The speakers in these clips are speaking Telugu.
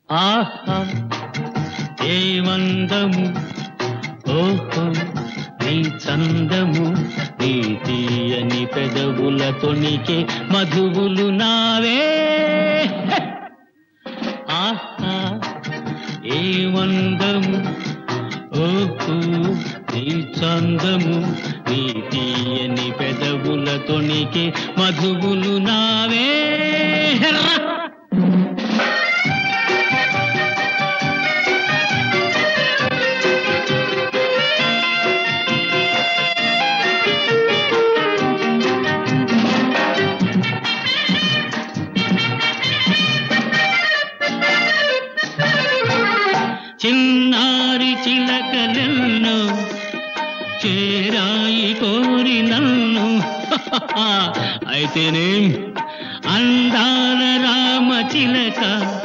ఆహా ఏ మందము ఓహో నీ చందము నీ తీయని పెదవుల తొణికే మధువులు నావే ఆహా ఏ మందము ఓహో నీ చందము నీ తీయని పెదవుల తొణికే మధువులు నావే రా! చిన్నారి చిలకలెన్నో చేరాయి కోరి నన్ను అయితేనేం అందాల రామ చిలక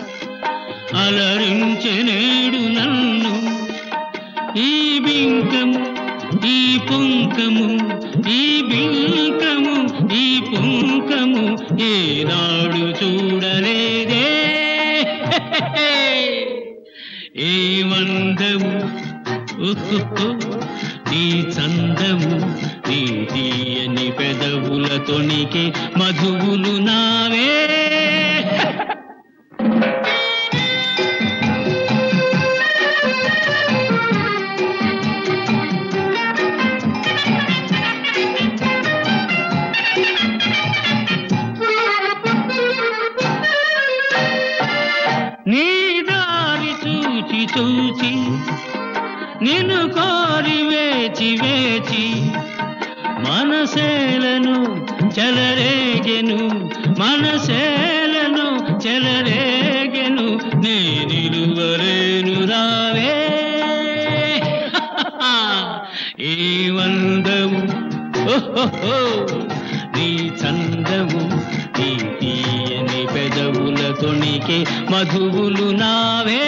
అలరించెనేడు నన్ను ఈ బింకము ఈ పుంకము ఈ బింకము ఈ పుంకము ఏనాడు చూడలేదే ఏ మందము ఉహుహు, నీ చందము నీ తీయని పెదవుల తొణికే మధువులు నావే నీ దారి చూచి చూచి నిన్ను కోరి వేచి వేచి మనసేలను చెలరేగెను మనసేలను చెలరేగెను నే నిలువరేను రావే ఏ వందము ఓహో నీ చందము నీ తీయని పెదవుల తొణికే మధువులు నావే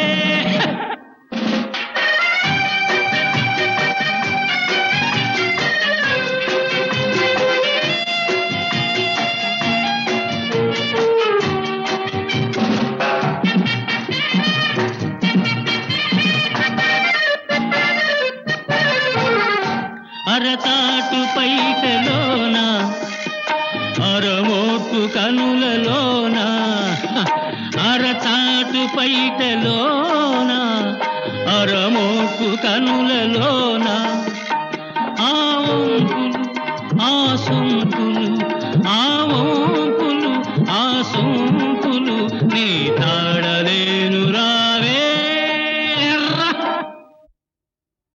అరతాటు పైటలోన అరమోపు కనులలోన అరతాటు పైటలోన అరమోపు కనులలోన ఆ వంపులు ఆ సొంపులు